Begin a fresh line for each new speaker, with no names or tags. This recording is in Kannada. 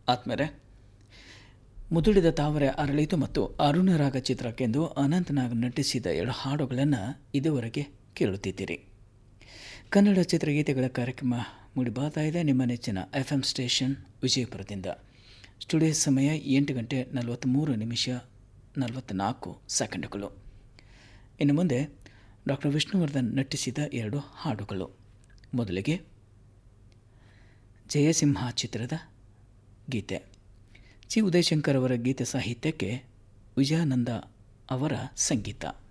ಆತ್ಮರೆ ಮುದುಡಿದ ತಾವರೆ ಅರಳಿತು ಮತ್ತು ಅರುಣರಾಗ ಚಿತ್ರಕ್ಕೆಂದು ಅನಂತನಾಗ್ ನಟಿಸಿದ ಎರಡು ಹಾಡುಗಳನ್ನು ಇದುವರೆಗೆ ಕೇಳುತ್ತಿದ್ದೀರಿ ಕನ್ನಡ ಚಿತ್ರಗೀತೆಗಳ ಕಾರ್ಯಕ್ರಮ ಮೂಡಿಬಾತಾ ಇದೆ ನಿಮ್ಮ ನೆಚ್ಚಿನ ಎಫ್ ಎಂ ಸ್ಟೇಷನ್ ವಿಜಯಪುರದಿಂದ ಸ್ಟುಡಿಯೋ ಸಮಯ ಎಂಟು ಗಂಟೆ ನಲವತ್ತ್ಮೂರು ನಿಮಿಷ ನಲವತ್ತ್ನಾಲ್ಕು ಸೆಕೆಂಡುಗಳು ಇನ್ನು ಮುಂದೆ ಡಾಕ್ಟರ್ ವಿಷ್ಣುವರ್ಧನ್ ನಟಿಸಿದ ಎರಡು ಹಾಡುಗಳು ಮೊದಲಿಗೆ ಜಯಸಿಂಹ ಚಿತ್ರದ ಗೀತೆ ಚಿ ಉದಯಶಂಕರ್ ಅವರ ಗೀತೆ ಸಾಹಿತ್ಯಕ್ಕೆ ವಿಜಯಾನಂದ ಅವರ ಸಂಗೀತ